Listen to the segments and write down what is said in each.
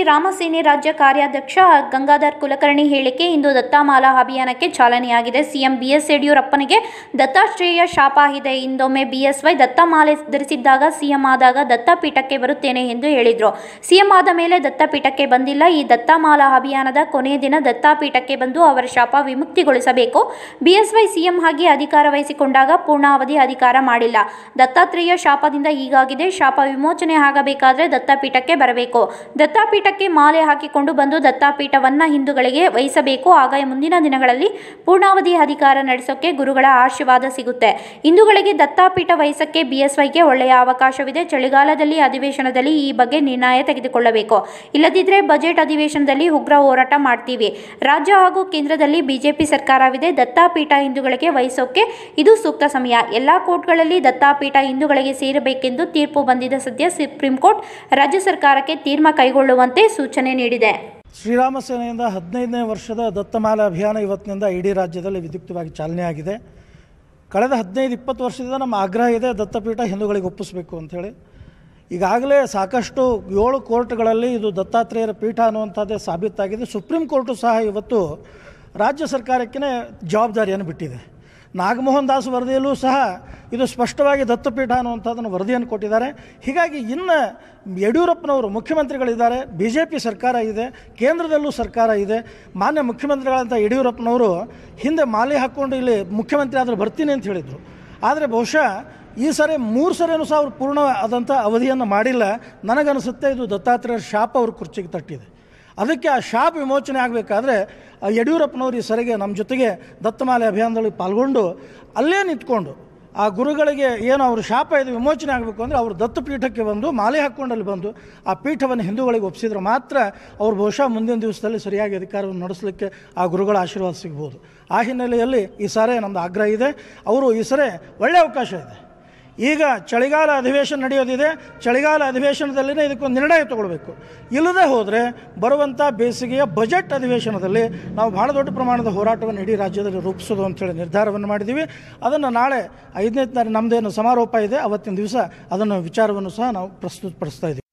ಶ್ರೀರಾಮ ಸೇನೆ ರಾಜ್ಯ ಕಾರ್ಯಾಧ್ಯಕ್ಷ ಗಂಗಾಧರ್ ಕುಲಕರ್ಣಿ ಹೇಳಿಕೆ ಇಂದು ದತ್ತಾಮಾಲಾ ಅಭಿಯಾನಕ್ಕೆ ಚಾಲನೆಯಾಗಿದೆ ಸಿಎಂ ಬಿಎಸ್ ಯಡಿಯೂರಪ್ಪನಿಗೆ ದತ್ತಾಶ್ರೇಯ ಶಾಪ ಇದೆ ಇಂದೊಮ್ಮೆ ಬಿಎಸ್ವೈ ದತ್ತಮಾಲೆ ಧರಿಸಿದ್ದಾಗ ಸಿಎಂ ಆದಾಗ ದತ್ತಪೀಠಕ್ಕೆ ಬರುತ್ತೇನೆ ಎಂದು ಹೇಳಿದರು ಸಿಎಂ ಆದ ಮೇಲೆ ದತ್ತಪೀಠಕ್ಕೆ ಬಂದಿಲ್ಲ ಈ ದತ್ತಮಾಲಾ ಅಭಿಯಾನದ ಕೊನೆಯ ದಿನ ದತ್ತಾಪೀಠಕ್ಕೆ ಬಂದು ಅವರ ಶಾಪ ವಿಮುಕ್ತಿಗೊಳಿಸಬೇಕು ಬಿಎಸ್ವೈ ಸಿಎಂ ಆಗಿ ಅಧಿಕಾರ ವಹಿಸಿಕೊಂಡಾಗ ಪೂರ್ಣಾವಧಿ ಅಧಿಕಾರ ಮಾಡಿಲ್ಲ ದತ್ತಾತ್ರೇಯ ಶಾಪದಿಂದ ಹೀಗಾಗಿದೆ ಶಾಪ ವಿಮೋಚನೆ ಆಗಬೇಕಾದ್ರೆ ದತ್ತಪೀಠಕ್ಕೆ ಬರಬೇಕು ದತ್ತಾಪೀಠಕ್ಕೆ ಮಾಲೆ ಹಾಕಿಕೊಂಡು ಬಂದು ದತ್ತಾಪೀಠವನ್ನ ಹಿಂದೂಗಳಿಗೆ ವಹಿಸಬೇಕು ಆಗ ಮುಂದಿನ ದಿನಗಳಲ್ಲಿ ಪೂರ್ಣಾವಧಿ ಅಧಿಕಾರ ನಡೆಸೋಕೆ ಗುರುಗಳ ಆಶೀರ್ವಾದ ಸಿಗುತ್ತೆ ಹಿಂದೂಗಳಿಗೆ ದತ್ತಾಪೀಠ ವಹಿಸಕ್ಕೆ ಬಿಎಸ್ವೈಗೆ ಒಳ್ಳೆಯ ಅವಕಾಶವಿದೆ ಚಳಿಗಾಲದಲ್ಲಿ ಅಧಿವೇಶನದಲ್ಲಿ ಈ ಬಗ್ಗೆ ನಿರ್ಣಯ ತೆಗೆದುಕೊಳ್ಳಬೇಕು ಇಲ್ಲದಿದ್ದರೆ ಬಜೆಟ್ ಅಧಿವೇಶನದಲ್ಲಿ ಉಗ್ರ ಹೋರಾಟ ಮಾಡ್ತೀವಿ ರಾಜ್ಯ ಹಾಗೂ ಕೇಂದ್ರದಲ್ಲಿ ಬಿಜೆಪಿ ಸರ್ಕಾರವಿದೆ ದತ್ತಾಪೀಠ ಹಿಂದೂಗಳಿಗೆ ವಹಿಸೋಕೆ ಇದು ಸೂಕ್ತ ಸಮಯ ಎಲ್ಲ ಕೋರ್ಟ್ಗಳಲ್ಲಿ ದತ್ತಾಪೀಠ ಹಿಂದೂಗಳಿಗೆ ಸೇರಬೇಕೆಂದು ತೀರ್ಪು ಬಂದಿದ್ದ ಸದ್ಯ ಸುಪ್ರೀಂ ಕೋರ್ಟ್ ರಾಜ್ಯ ಸರ್ಕಾರಕ್ಕೆ ತೀರ್ಮಾನ ಕೈಗೊಳ್ಳುವಂತೆ ಸೂಚನೆ ನೀಡಿದೆ ಶ್ರೀರಾಮ ಸೇನೆಯಿಂದ ಹದಿನೈದನೇ ವರ್ಷದ ದತ್ತಮಾಲೆ ಅಭಿಯಾನ ಇವತ್ತಿನಿಂದ ಇಡೀ ರಾಜ್ಯದಲ್ಲಿ ವಿದ್ಯುಕ್ತವಾಗಿ ಚಾಲನೆಯಾಗಿದೆ ಕಳೆದ ಹದಿನೈದು ಇಪ್ಪತ್ತು ವರ್ಷದಿಂದ ನಮ್ಮ ಆಗ್ರಹ ಇದೆ ದತ್ತಪೀಠ ಹಿಂದೂಗಳಿಗೆ ಒಪ್ಪಿಸಬೇಕು ಅಂಥೇಳಿ ಈಗಾಗಲೇ ಸಾಕಷ್ಟು ಏಳು ಕೋರ್ಟ್ಗಳಲ್ಲಿ ಇದು ದತ್ತಾತ್ರೇಯರ ಪೀಠ ಅನ್ನುವಂಥದ್ದೇ ಸಾಬೀತಾಗಿದೆ ಸುಪ್ರೀಂ ಕೋರ್ಟು ಸಹ ಇವತ್ತು ರಾಜ್ಯ ಸರ್ಕಾರಕ್ಕೆ ಜವಾಬ್ದಾರಿಯನ್ನು ಬಿಟ್ಟಿದೆ ನಾಗಮೋಹನ್ ದಾಸ್ ವರದಿಯಲ್ಲೂ ಸಹ ಇದು ಸ್ಪಷ್ಟವಾಗಿ ದತ್ತಪೀಠ ಅನ್ನುವಂಥದ್ದನ್ನು ವರದಿಯನ್ನು ಕೊಟ್ಟಿದ್ದಾರೆ ಹೀಗಾಗಿ ಇನ್ನು ಯಡಿಯೂರಪ್ಪನವರು ಮುಖ್ಯಮಂತ್ರಿಗಳಿದ್ದಾರೆ ಬಿ ಜೆ ಪಿ ಸರ್ಕಾರ ಇದೆ ಕೇಂದ್ರದಲ್ಲೂ ಸರ್ಕಾರ ಇದೆ ಮಾನ್ಯ ಮುಖ್ಯಮಂತ್ರಿಗಳಂತ ಯಡಿಯೂರಪ್ಪನವರು ಹಿಂದೆ ಮಾಲೆ ಹಾಕ್ಕೊಂಡು ಇಲ್ಲಿ ಮುಖ್ಯಮಂತ್ರಿ ಆದರೂ ಬರ್ತೀನಿ ಅಂತ ಹೇಳಿದರು ಆದರೆ ಬಹುಶಃ ಈ ಸರಿ ಮೂರು ಸರಿನೂ ಸಹ ಅವರು ಪೂರ್ಣ ಆದಂಥ ಅವಧಿಯನ್ನು ಮಾಡಿಲ್ಲ ನನಗನ್ನಿಸುತ್ತೆ ಇದು ದತ್ತಾತ್ರೇಯರ ಶಾಪ ಅವ್ರ ಕುರ್ಚಿಗೆ ತಟ್ಟಿದೆ ಅದಕ್ಕೆ ಆ ಶಾಪ ವಿಮೋಚನೆ ಆಗಬೇಕಾದ್ರೆ ಯಡಿಯೂರಪ್ಪನವರು ಈ ಸರಿಗೆ ನಮ್ಮ ಜೊತೆಗೆ ದತ್ತಮಾಲೆ ಅಭಿಯಾನದಲ್ಲಿ ಪಾಲ್ಗೊಂಡು ಅಲ್ಲೇ ನಿಂತ್ಕೊಂಡು ಆ ಗುರುಗಳಿಗೆ ಏನು ಅವ್ರ ಶಾಪ ಇದು ವಿಮೋಚನೆ ಆಗಬೇಕು ಅಂದರೆ ಅವರು ದತ್ತಪೀಠಕ್ಕೆ ಬಂದು ಮಾಲೆ ಹಾಕ್ಕೊಂಡಲ್ಲಿ ಬಂದು ಆ ಪೀಠವನ್ನು ಹಿಂದೂಗಳಿಗೆ ಒಪ್ಪಿಸಿದ್ರೆ ಮಾತ್ರ ಅವ್ರು ಬಹುಶಃ ಮುಂದಿನ ದಿವಸದಲ್ಲಿ ಸರಿಯಾಗಿ ಅಧಿಕಾರವನ್ನು ನಡೆಸಲಿಕ್ಕೆ ಆ ಗುರುಗಳ ಆಶೀರ್ವಾದ ಸಿಗ್ಬೋದು ಆ ಹಿನ್ನೆಲೆಯಲ್ಲಿ ಈ ಸಾರಿ ನಮ್ಮದು ಆಗ್ರಹ ಇದೆ ಅವರು ಈ ಸರಿ ಒಳ್ಳೆಯ ಅವಕಾಶ ಇದೆ ಈಗ ಚಳಿಗಾಲ ಅಧಿವೇಶನ ನಡೆಯೋದಿದೆ ಚಳಿಗಾಲ ಅಧಿವೇಶನದಲ್ಲಿನೇ ಇದಕ್ಕೊಂದು ನಿರ್ಣಯ ತಗೊಳ್ಬೇಕು ಇಲ್ಲದೆ ಹೋದರೆ ಬರುವಂಥ ಬೇಸಿಗೆಯ ಬಜೆಟ್ ಅಧಿವೇಶನದಲ್ಲಿ ನಾವು ಭಾಳ ದೊಡ್ಡ ಪ್ರಮಾಣದ ಹೋರಾಟವನ್ನು ಇಡೀ ರಾಜ್ಯದಲ್ಲಿ ರೂಪಿಸೋದು ಅಂತೇಳಿ ನಿರ್ಧಾರವನ್ನು ಮಾಡಿದ್ದೀವಿ ಅದನ್ನು ನಾಳೆ ಐದನೇ ತಾರೀಕು ನಮ್ಮದೇನು ಸಮಾರೋಪ ಇದೆ ಅವತ್ತಿನ ದಿವಸ ಅದನ್ನು ವಿಚಾರವನ್ನು ಸಹ ನಾವು ಪ್ರಸ್ತುತಪಡಿಸ್ತಾ ಇದ್ದೀವಿ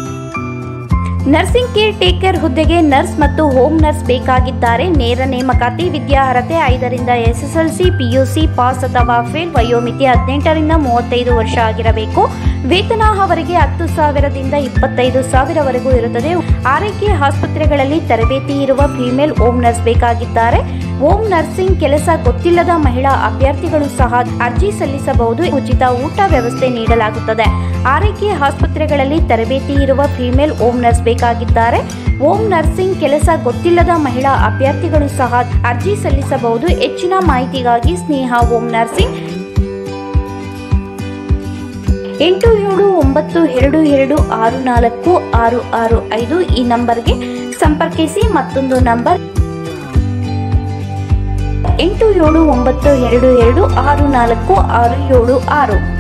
ನರ್ಸಿಂಗ್ ಕೇರ್ ಟೇಕರ್ ಹುದ್ದೆಗೆ ನರ್ಸ್ ಮತ್ತು ಹೋಮ್ ನರ್ಸ್ ಬೇಕಾಗಿದ್ದಾರೆ ನೇರ ನೇಮಕಾತಿ ವಿದ್ಯಾರ್ಹತೆ ಐದರಿಂದ ಎಸ್ಎಸ್ಎಲ್ಸಿ ಪಿಯುಸಿ ಪಾಸ್ ಅಥವಾ ಫೇಲ್ ವಯೋಮಿತಿ ಹದಿನೆಂಟರಿಂದ ಮೂವತ್ತೈದು ವರ್ಷ ಆಗಿರಬೇಕು ವೇತನ ಅವರಿಗೆ ಹತ್ತು ಸಾವಿರದಿಂದ ಇಪ್ಪತ್ತೈದು ಸಾವಿರವರೆಗೂ ಇರುತ್ತದೆ ಆರೈಕೆ ಆಸ್ಪತ್ರೆಗಳಲ್ಲಿ ತರಬೇತಿ ಇರುವ ಫಿಮೇಲ್ ಹೋಮ್ ನರ್ಸ್ ಬೇಕಾಗಿದ್ದಾರೆ ಹೋಮ್ ನರ್ಸಿಂಗ್ ಕೆಲಸ ಗೊತ್ತಿಲ್ಲದ ಮಹಿಳಾ ಅಭ್ಯರ್ಥಿಗಳು ಸಹ ಅರ್ಜಿ ಸಲ್ಲಿಸಬಹುದು ಉಚಿತ ಊಟ ವ್ಯವಸ್ಥೆ ನೀಡಲಾಗುತ್ತದೆ ಆರೈಕೆ ಆಸ್ಪತ್ರೆಗಳಲ್ಲಿ ತರಬೇತಿ ಇರುವ ಫಿಮೇಲ್ ಹೋಮ್ ನರ್ಸ್ ಬೇಕಾಗಿದ್ದಾರೆ ಹೋಮ್ ನರ್ಸಿಂಗ್ ಕೆಲಸ ಗೊತ್ತಿಲ್ಲದ ಮಹಿಳಾ ಅಭ್ಯರ್ಥಿಗಳು ಸಹ ಅರ್ಜಿ ಸಲ್ಲಿಸಬಹುದು ಹೆಚ್ಚಿನ ಮಾಹಿತಿಗಾಗಿ ಸ್ನೇಹ ಹೋಮ್ ನರ್ಸಿಂಗ್ ಎಂಟು ಏಳು ಒಂಬತ್ತು ಎರಡು ಎರಡು ಆರು ನಾಲ್ಕು ಆರು ಆರು ಐದು ಈ ನಂಬರ್ಗೆ ಸಂಪರ್ಕಿಸಿ ಮತ್ತೊಂದು ನಂಬರ್ ಎಂಟು ಏಳು ಒಂಬತ್ತು ಎರಡು ಎರಡು ಆರು ನಾಲ್ಕು ಆರು ಏಳು ಆರು